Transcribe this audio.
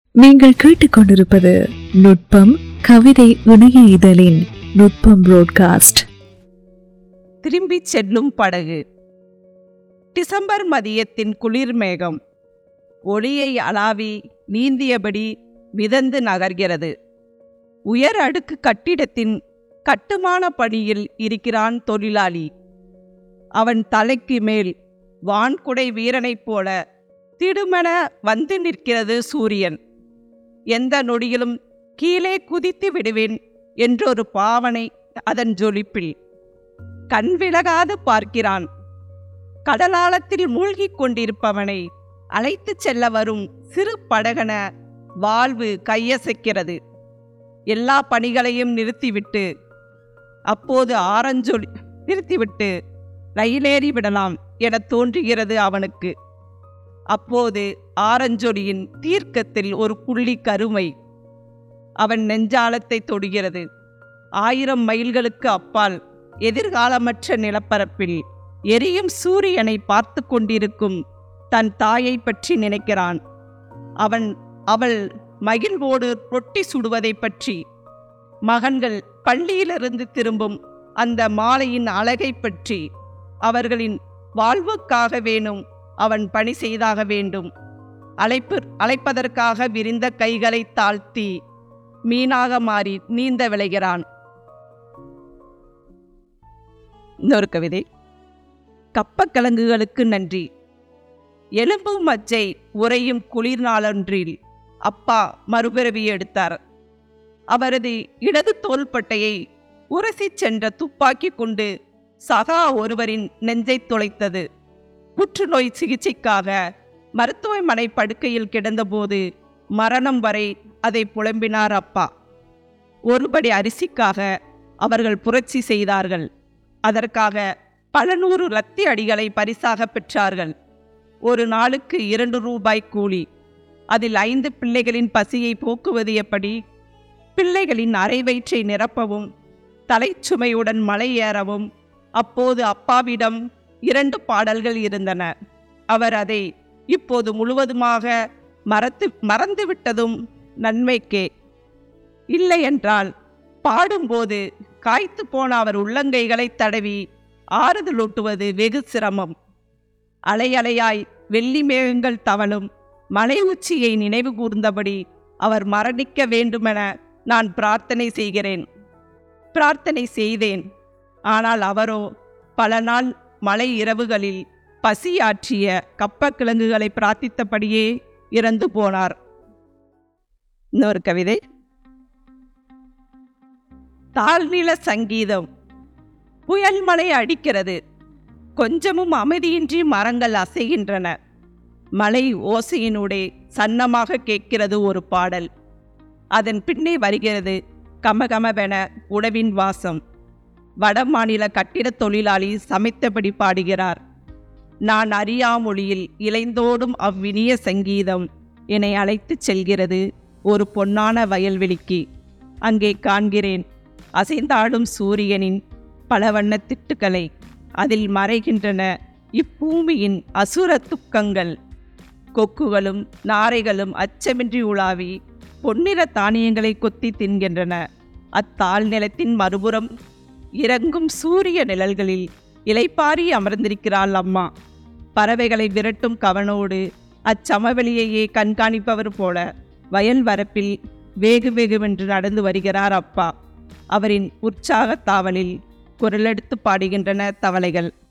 நீங்கள் கேட்டுக்கொண்டிருப்பது நுட்பம் கவிதை இணைய இதழின் நுட்பம் புரோட்காஸ்ட் திரும்பிச் செல்லும் படகு டிசம்பர் மதியத்தின் குளிர் மேகம் ஒளியை அளாவி நீந்தியபடி மிதந்து நகர்கிறது உயர் அடுக்கு கட்டிடத்தின் கட்டுமான பணியில் இருக்கிறான் தொழிலாளி அவன் தலைக்கு மேல் வான்குடை வீரனைப் போல திடுமென வந்து நிற்கிறது சூரியன் எந்த நொடியிலும் கீழே குதித்து விடுவேன் என்றொரு பாவனை அதன் ஜொலிப்பில் கண் விலகாது பார்க்கிறான் கடலாளத்தில் மூழ்கிக் கொண்டிருப்பவனை அழைத்துச் செல்ல வரும் சிறு படகன வாழ்வு கையசைக்கிறது எல்லா பணிகளையும் நிறுத்திவிட்டு அப்போது ஆரஞ்சொலி நிறுத்திவிட்டு ரயிலேறி விடலாம் என தோன்றுகிறது அவனுக்கு அப்போது ஆரஞ்சொலியின் தீர்க்கத்தில் ஒரு புள்ளி கருமை அவன் நெஞ்சாலத்தை தொடுகிறது ஆயிரம் மைல்களுக்கு அப்பால் எதிர்காலமற்ற நிலப்பரப்பில் எரியும் சூரியனை பார்த்து கொண்டிருக்கும் தன் தாயை பற்றி நினைக்கிறான் அவன் அவள் மகிழ்வோடு ரொட்டி சுடுவதை பற்றி மகன்கள் பள்ளியிலிருந்து திரும்பும் அந்த மாலையின் அழகை பற்றி அவர்களின் வாழ்வுக்காக வேணும் அவன் பணி செய்தாக வேண்டும் அழைப்பு அழைப்பதற்காக விரிந்த கைகளை தாழ்த்தி மீனாக மாறி நீந்த விளைகிறான் இன்னொரு கவிதை கப்பக்கிழங்குகளுக்கு நன்றி எலும்பு மஜ்ஜை உறையும் குளிர் நாளொன்றில் அப்பா மறுபிறவி எடுத்தார் அவரது இடது தோள்பட்டையை உரசிச் சென்ற துப்பாக்கி கொண்டு சகா ஒருவரின் நெஞ்சை துளைத்தது புற்றுநோய் சிகிச்சைக்காக மருத்துவமனை படுக்கையில் கிடந்தபோது மரணம் வரை அதை புலம்பினார் அப்பா ஒருபடி அரிசிக்காக அவர்கள் புரட்சி செய்தார்கள் அதற்காக பல நூறு லத்தி அடிகளை பரிசாக பெற்றார்கள் ஒரு நாளுக்கு இரண்டு ரூபாய் கூலி அதில் ஐந்து பிள்ளைகளின் பசியை போக்குவது எப்படி பிள்ளைகளின் அரை வயிற்றை நிரப்பவும் தலைச்சுமையுடன் மலை ஏறவும் அப்போது அப்பாவிடம் இரண்டு பாடல்கள் இருந்தன அவர் அதை இப்போது முழுவதுமாக மறத்து மறந்துவிட்டதும் நன்மைக்கே இல்லையென்றால் பாடும்போது காய்த்து போன அவர் உள்ளங்கைகளை தடவி ஆறுதலூட்டுவது வெகு சிரமம் அலை அலையாய் வெள்ளி மேகங்கள் தவழும் மலை உச்சியை நினைவு கூர்ந்தபடி அவர் மரணிக்க வேண்டுமென நான் பிரார்த்தனை செய்கிறேன் பிரார்த்தனை செய்தேன் ஆனால் அவரோ பல நாள் மலை இரவுகளில் பசியாற்றிய கப்பக்கிழங்குகளை பிரார்த்தித்தபடியே இறந்து போனார் இன்னொரு கவிதை தாழ்நில சங்கீதம் புயல் மழை அடிக்கிறது கொஞ்சமும் அமைதியின்றி மரங்கள் அசைகின்றன மலை ஓசையினூடே சன்னமாக கேட்கிறது ஒரு பாடல் அதன் பின்னே வருகிறது கமகமவென உணவின் வாசம் வட மாநில கட்டிடத் தொழிலாளி சமைத்தபடி பாடுகிறார் நான் அறியா மொழியில் இளைந்தோடும் அவ்வினிய சங்கீதம் என்னை அழைத்துச் செல்கிறது ஒரு பொன்னான வயல்வெளிக்கு அங்கே காண்கிறேன் அசைந்தாடும் சூரியனின் பல வண்ணத் திட்டுக்களை அதில் மறைகின்றன இப்பூமியின் அசுர துக்கங்கள் கொக்குகளும் நாரைகளும் அச்சமின்றி உலாவி பொன்னிற தானியங்களை கொத்தி தின்கின்றன அத்தாழ் நிலத்தின் மறுபுறம் இறங்கும் சூரிய நிழல்களில் இலைப்பாரி அமர்ந்திருக்கிறாள் அம்மா பறவைகளை விரட்டும் கவனோடு அச்சமவெளியையே கண்காணிப்பவர் போல வயல் வரப்பில் வேகு வேகுவென்று நடந்து வருகிறார் அப்பா அவரின் உற்சாகத் தாவலில் குரலெடுத்து பாடுகின்றன தவளைகள்